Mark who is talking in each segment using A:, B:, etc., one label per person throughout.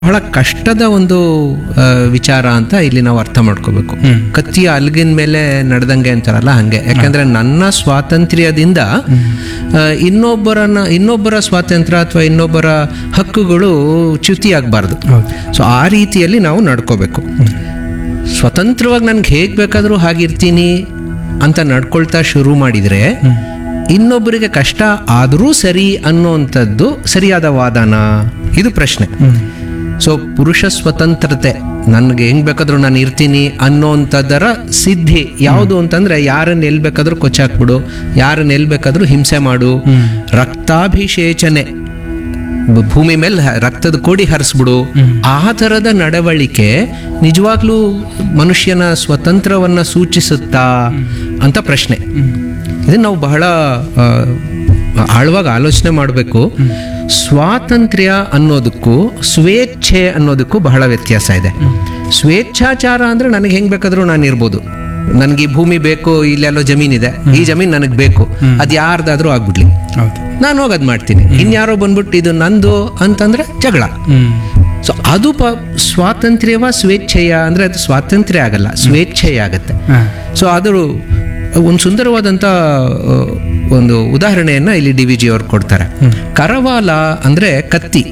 A: ಬಹಳ ಕಷ್ಟದ ಒಂದು ಆ, ವಿಚಾರ ಅಂತ ಇಲ್ಲಿ ನಾವು ಅರ್ಥ ಮಾಡ್ಕೋಬೇಕು ಕತ್ತಿಯ ಅಲ್ಗಿನ ಮೇಲೆ ನಡೆದಂಗೆ ಅಂತಾರಲ್ಲ ಹಂಗೆ ಯಾಕಂದ್ರೆ ನನ್ನ ಸ್ವಾತಂತ್ರ್ಯದಿಂದ ಆ, ಇನ್ನೊಬ್ಬರನ್ನ ಇನ್ನೊಬ್ಬರ ಸ್ವಾತಂತ್ರ್ಯ ಅಥವಾ ಇನ್ನೊಬ್ಬರ ಹಕ್ಕುಗಳು ಚ್ಯುತಿ ಆಗಬಾರ್ದು ಸೊ ಆ ರೀತಿಯಲ್ಲಿ ನಾವು ನಡ್ಕೋಬೇಕು ಸ್ವತಂತ್ರವಾಗಿ ನನ್ಗೆ ಹೇಗೆ ಬೇಕಾದರೂ ಹಾಗಿರ್ತೀನಿ ಅಂತ ನಡ್ಕೊಳ್ತಾ ಶುರು ಮಾಡಿದರೆ ಇನ್ನೊಬ್ಬರಿಗೆ ಕಷ್ಟ ಆದರೂ ಸರಿ ಅನ್ನೋವಂಥದ್ದು ಸರಿಯಾದ ವಾದನ ಇದು ಪ್ರಶ್ನೆ ಸೊ ಪುರುಷ ಸ್ವತಂತ್ರತೆ ನನಗೆ ಹೆಂಗ್ ಬೇಕಾದ್ರೂ ನಾನು ಇರ್ತೀನಿ ಅನ್ನೋಂಥದ್ದರ ಸಿದ್ಧಿ ಯಾವುದು ಅಂತಂದ್ರೆ ಯಾರನ್ನ ಎಲ್ಲಿ ಬೇಕಾದ್ರೂ ಕೊಚ್ಚಾಕ್ಬಿಡು ಯಾರನ್ನ ಎಲ್ಲಿ ಬೇಕಾದ್ರೂ ಹಿಂಸೆ ಮಾಡು ರಕ್ತಾಭಿಷೇಚನೆ ಬ- ಭೂಮಿ ಮೇಲೆ ಹ- ರಕ್ತದ ಕೋಡಿ ಹರಿಸ್ಬಿಡು ಆ ಥರದ ನಡವಳಿಕೆ ನಿಜವಾಗ್ಲೂ ಮನುಷ್ಯನ ಸ್ವತಂತ್ರವನ್ನ ಸೂಚಿಸುತ್ತಾ ಅಂತ ಪ್ರಶ್ನೆ ಇದನ್ನ ನಾವು ಬಹಳ ಆ, ಆಳವಾಗಿ ಆಲೋಚನೆ ಮಾಡಬೇಕು ಸ್ವಾತಂತ್ರ್ಯ ಅನ್ನೋದಕ್ಕೂ ಸ್ವೇಚ್ಛೆ ಅನ್ನೋದಕ್ಕೂ ಬಹಳ ವ್ಯತ್ಯಾಸ ಇದೆ ಸ್ವೇಚ್ಛಾಚಾರ ಅಂದ್ರೆ ನನಗೆ ಹೆಂಗ್ ಬೇಕಾದ್ರೂ ನಾನು ಇರ್ಬೋದು ನನಗೆ ಈ ಭೂಮಿ ಬೇಕು ಇಲ್ಲೆಲ್ಲೋ ಜಮೀನಿದೆ ಈ ಜಮೀನ್ ನನಗೆ ಬೇಕು ಅದು ಯಾರ್ದಾದ್ರೂ ಆಗ್ಬಿಡ್ಲಿ
B: ಹೌದು
A: ನಾನು ಹೋಗೋದು ಮಾಡ್ತೀನಿ ಇನ್ಯಾರೋ ಬಂದ್ಬಿಟ್ಟು ಇದು ನಂದು ಅಂತಂದ್ರೆ ಜಗಳ
B: ಹ್ಮ್
A: ಸೊ ಅದು ಪ ಸ್ವಾತಂತ್ರ್ಯವ ಸ್ವೇಚ್ಛೆಯ ಅಂದ್ರೆ ಅದು ಸ್ವಾತಂತ್ರ್ಯ ಆಗಲ್ಲ ಸ್ವೇಚ್ಛೆಯ ಆಗತ್ತೆ
B: ಹಾ.
A: ಸೊ ಅದು ಒಂದು ಸುಂದರವಾದಂಥ ಆ, ಒಂದು ಉದಾಹರಣೆಯನ್ನ ಇಲ್ಲಿ ಡಿ ವಿ ಜಿ ಅವ್ರು ಕೊಡ್ತಾರೆ ಕರವಾಲ ಅಂದ್ರೆ ಕತ್ತಿ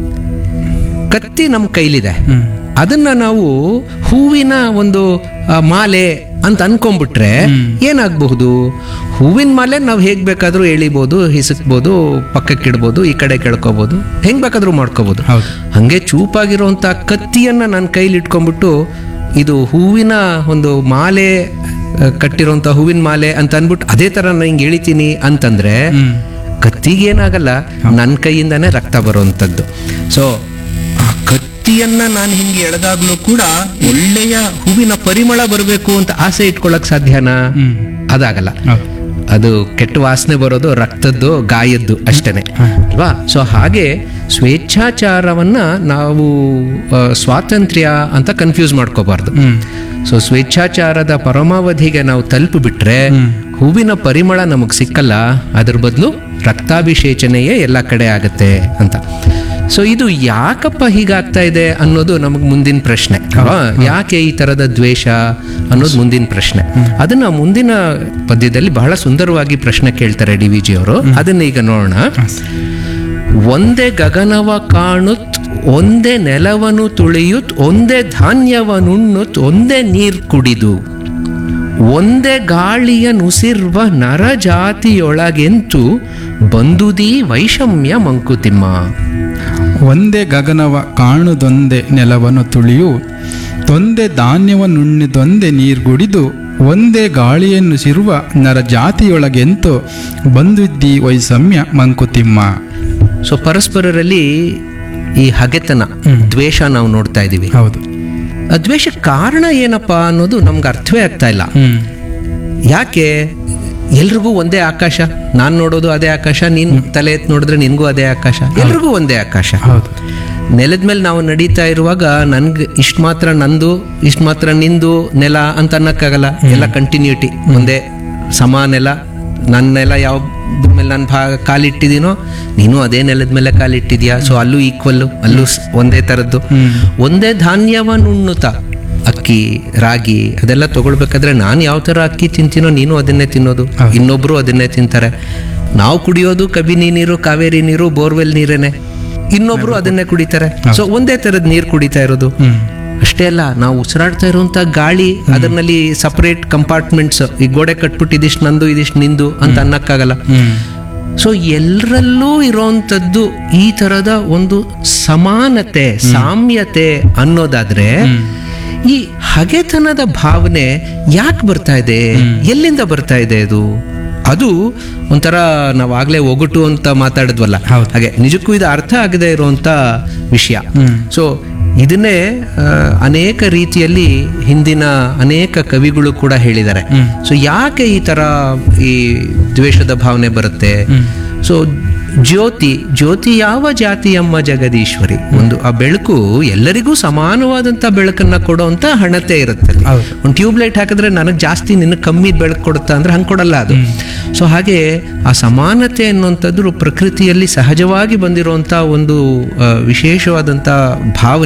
A: ಕತ್ತಿ ನಮ್ಮ ಕೈಲಿದೆ ಅದನ್ನ ನಾವು ಹೂವಿನ ಒಂದು ಆ, ಮಾಲೆ ಅಂತ ಅನ್ಕೊಂಡ್ಬಿಟ್ರೆ ಏನಾಗಬಹುದು ಹೂವಿನ ಮಾಲೆ ನಾವು ಹೇಗ್ ಬೇಕಾದ್ರೂ ಎಳಿಬೋದು ಹಿಸಕ್ಬೋದು ಪಕ್ಕಕ್ಕಿಡ್ಬೋದು ಈ ಕಡೆ ಕೆಳ್ಕೋಬಹುದು ಹೆಂಗ್ ಬೇಕಾದ್ರೂ ಮಾಡ್ಕೋಬಹುದು
B: ಹೌದು
A: ಹಂಗೆ ಚೂಪಾಗಿರುವಂತ ಕತ್ತಿಯನ್ನ ನನ್ನ ಕೈಲಿ ಇಟ್ಕೊಂಡ್ಬಿಟ್ಟು ಇದು ಹೂವಿನ ಒಂದು ಮಾಲೆ ಆ, ಕಟ್ಟಿರೋಂಥ ಹೂವಿನ ಮಾಲೆ ಅಂತ ಅನ್ಬಿಟ್ಟು ಅದೇ ತರ ನಾನು ಹಿಂಗೆ ಎಳಿತೀನಿ ಅಂತಂದ್ರೆ
B: ಹ್ಮ್
A: ಕತ್ತಿಗೆ ಏನಾಗಲ್ಲ ನನ್ನ ಕೈಯಿಂದಾನೇ ರಕ್ತ ಬರುವಂಥದ್ದು ಸೊ ಆ ಕತ್ತಿಯನ್ನ ನಾನು ಹಿಂಗೆ ಎಳೆದಾಗ್ಲೂ ಕೂಡ ಒಳ್ಳೆಯ ಹೂವಿನ ಪರಿಮಳ ಬರಬೇಕು ಅಂತ ಆಸೆ ಇಟ್ಕೊಳಕ್ ಸಾಧ್ಯನಾ
B: ಹ್ಮ್
A: ಅದಾಗಲ್ಲ
B: ಹೌದು
A: ಅದು ಕೆಟ್ಟ ವಾಸನೆ ಬರೋದು ರಕ್ತದ್ದು ಗಾಯದ್ದು ಅಷ್ಟೇನೆ ಅಲ್ವಾ ಸೊ ಹಾಗೆ ಸ್ವೇಚ್ಛಾಚಾರವನ್ನ ನಾವು ಆ, ಸ್ವಾತಂತ್ರ್ಯ ಅಂತ ಕನ್ಫ್ಯೂಸ್ ಮಾಡ್ಕೋಬಾರ್ದು
B: ಹ್ಮ್
A: ಸೊ ಸ್ವೇಚ್ಛಾಚಾರದ ಪರಮಾವಧಿಗೆ ನಾವು ತಲುಪಿಬಿಟ್ರೆ ಹೂವಿನ ಪರಿಮಳ ನಮಗೆ ಸಿಕ್ಕಲ್ಲ ಅದ್ರ ಬದಲು ರಕ್ತಾಭಿಷೇಚನೆಯೇ ಎಲ್ಲ ಕಡೆ ಆಗತ್ತೆ ಅಂತ ಸೊ ಇದು ಯಾಕಪ್ಪ ಹೀಗಾಗ್ತಾ ಇದೆ ಅನ್ನೋದು ನಮಗೆ ಮುಂದಿನ ಪ್ರಶ್ನೆ ಅಲ್ವಾ ಯಾಕೆ ಈ ತರದ ದ್ವೇಷ ಅನ್ನೋದು ಮುಂದಿನ ಪ್ರಶ್ನೆ ಅದನ್ನ ಮುಂದಿನ ಪದ್ಯದಲ್ಲಿ ಬಹಳ ಸುಂದರವಾಗಿ ಪ್ರಶ್ನೆ ಕೇಳ್ತಾರೆ ಡಿ ವಿ ಜಿ ಅವರು ಅದನ್ನ ಈಗ ನೋಡೋಣ ಒಂದೇ ಗಗನವ ಕಾಣುತ್ ಒಂದೇ ನೆಲವನು ತುಳಿಯುತ್ ಒಂದೇ ಧಾನ್ಯವನುಣ್ಣುತ್ ಒಂದೇ ನೀರ್ ಕುಡಿದು ಒಂದೇ ಗಾಳಿಯ ನುಸಿರ್ವ ನರಜಾತಿಯೊಳಗೆಂತು ಬಂದುದೀ ವೈಷಮ್ಯ ಮಂಕುತಿಮ್ಮ
B: ಒಂದೇ ಗಗನವ ಕಾಣುದೊಂದೇ ನೆಲವನ್ನು ತುಳಿಯು ತೊಂದೆ ಧಾನ್ಯವನ್ನುಣ್ಣಿದೊಂದೇ ನೀರ್ಗುಡಿದು ಒಂದೇ ಗಾಳಿಯನ್ನು ಸಿರುವ ನರ ಜಾತಿಯೊಳಗೆಂತು ಬಂದಿದ್ದಿ ವೈಷಮ್ಯ ಮಂಕುತಿಮ್ಮ
A: ಸೊ ಪರಸ್ಪರರಲ್ಲಿ ಈ ಹಗೆತನ ದ್ವೇಷ ನಾವು ನೋಡ್ತಾ ಇದ್ದೀವಿ
B: ಹೌದು
A: ಆ ದ್ವೇಷಕ್ಕೆ ಕಾರಣ ಏನಪ್ಪಾ ಅನ್ನೋದು ನಮ್ಗೆ ಅರ್ಥವೇ ಆಗ್ತಾ ಇಲ್ಲ
B: ಹ್ಮ್
A: ಯಾಕೆ ಎಲ್ರಿಗೂ ಒಂದೇ ಆಕಾಶ ನಾನ್ ನೋಡೋದು ಅದೇ ಆಕಾಶ ನೀನ್ ತಲೆ ಎತ್ತಿ ನೋಡಿದ್ರೆ ನಿನ್ಗೂ ಅದೇ ಆಕಾಶ ಎಲ್ರಿಗೂ ಒಂದೇ ಆಕಾಶ
B: ಹೌದು
A: ನೆಲದ ಮೇಲೆ ನಾವು ನಡೀತಾ ಇರುವಾಗ ನನ್ಗೆ ಇಷ್ಟು ಮಾತ್ರ ನಂದು ಇಷ್ಟು ಮಾತ್ರ ನಿಂದು ನೆಲ ಅಂತ ಅನ್ನಕ್ಕಾಗಲ್ಲ ಎಲ್ಲ ಕಂಟಿನ್ಯೂಟಿ ಒಂದೇ ಸಮ ನೆಲ ನನ್ನ ನೆಲ ಯಾವ ಮೇಲೆ ನಾನು ಭಾ ಕಾಲಿಟ್ಟಿದ್ದೀನೋ ನೀನು ಅದೇ ನೆಲದ ಮೇಲೆ ಕಾಲಿಟ್ಟಿದ್ಯಾ ಸೊ ಅಲ್ಲೂ ಈಕ್ವಲ್ಲು ಅಲ್ಲೂ ಸ್- ಒಂದೇ ಥರದ್ದು ಒಂದೇ ಧಾನ್ಯವನ್ನುಣ್ಣುತ್ತ ಅಕ್ಕಿ ರಾಗಿ ಅದೆಲ್ಲ ತಗೊಳ್ಬೇಕಾದ್ರೆ ನಾನು ಯಾವ ಥರ ಅಕ್ಕಿ ತಿಂತೀನೋ ನೀನು ಅದನ್ನೇ ತಿನ್ನೋದು ಇನ್ನೊಬ್ರು ಅದನ್ನೇ ತಿಂತಾರೆ ನಾವು ಕುಡಿಯೋದು ಕಬಿನಿ ನೀರು ಕಾವೇರಿ ನೀರು ಬೋರ್ವೆಲ್ ನೀರೇನೆ ಇನ್ನೊಬ್ರು ಅದನ್ನೇ ಕುಡಿತಾರೆ ಸೊ ಒಂದೇ ತರದ ನೀರು ಕುಡಿತಾ ಇರೋದು
B: ಹ್ಮ್
A: ಅಷ್ಟೇ ಅಲ್ಲ ನಾವು ಉಸಿರಾಡ್ತಾ ಇರುವಂತ ಗಾಳಿ ಅದರಲ್ಲಿ ಸಪರೇಟ್ ಕಂಪಾರ್ಟ್ಮೆಂಟ್ಸ್ ಈ ಗೋಡೆ ಕಟ್ಬಿಟ್ಟು ಇದಿಷ್ಟು ನಂದು ಇದಿಷ್ಟು ನಿಂದು ಅಂತ ಅನ್ನಕ್ಕಾಗಲ್ಲ
B: ಹ್ಮ್
A: ಸೊ ಎಲ್ಲರಲ್ಲೂ ಇರೋಂಥದ್ದು ಈ ತರದ ಒಂದು ಸಮಾನತೆ ಸಾಮ್ಯತೆ ಅನ್ನೋದಾದ್ರೆ ಈ ಹಗೆತನದ ಭಾವನೆ ಯಾಕೆ ಬರ್ತಾ ಇದೆ ಎಲ್ಲಿಂದ ಬರ್ತಾ ಇದೆ ಅದು ಅದು ಒಂಥರ ನಾವು ಆಗ್ಲೇ ಒಗಟು ಅಂತ ಮಾತಾಡಿದ್ವಲ್ಲ
B: ಹೌದು.
A: ಹಾಗೆ ನಿಜಕ್ಕೂ ಇದು ಅರ್ಥ ಆಗದೆ ಇರುವಂತ ವಿಷಯ
B: ಹ್ಮ್.
A: ಸೊ ಇದನ್ನೇ ಆ, ಅನೇಕ ರೀತಿಯಲ್ಲಿ ಹಿಂದಿನ ಅನೇಕ ಕವಿಗಳು ಕೂಡ ಹೇಳಿದ್ದಾರೆ ಸೊ ಯಾಕೆ ಈ ತರ ಈ ದ್ವೇಷದ ಭಾವನೆ ಬರುತ್ತೆ ಸೊ ಜ್ಯೋತಿ ಜ್ಯೋತಿ ಯಾವ ಜಾತಿಯಮ್ಮ ಜಗದೀಶ್ವರಿ ಒಂದು ಆ ಬೆಳಕು ಎಲ್ಲರಿಗೂ ಸಮಾನವಾದಂತ ಬೆಳಕನ್ನ ಕೊಡುವಂತ ಹಣತೆ ಇರುತ್ತೆ ಅಲ್ಲಿ.
B: ಹೌದು.
A: ಒಂದು ಟ್ಯೂಬ್ ಲೈಟ್ ಹಾಕಿದ್ರೆ ನನಗೆ ಜಾಸ್ತಿ ನಿನಗೆ ಕಮ್ಮಿ ಬೆಳಕು ಕೊಡುತ್ತಾ ಅಂದ್ರೆ ಹಂಗೆ ಕೊಡಲ್ಲ ಅದು ಸೊ ಹಾಗೆ ಆ ಸಮಾನತೆ ಅನ್ನುವಂಥದ್ದು ಪ್ರಕೃತಿಯಲ್ಲಿ ಸಹಜವಾಗಿ ಬಂದಿರುವಂಥ ಒಂದು ಆ, ವಿಶೇಷವಾದಂಥ ಭಾವನೆ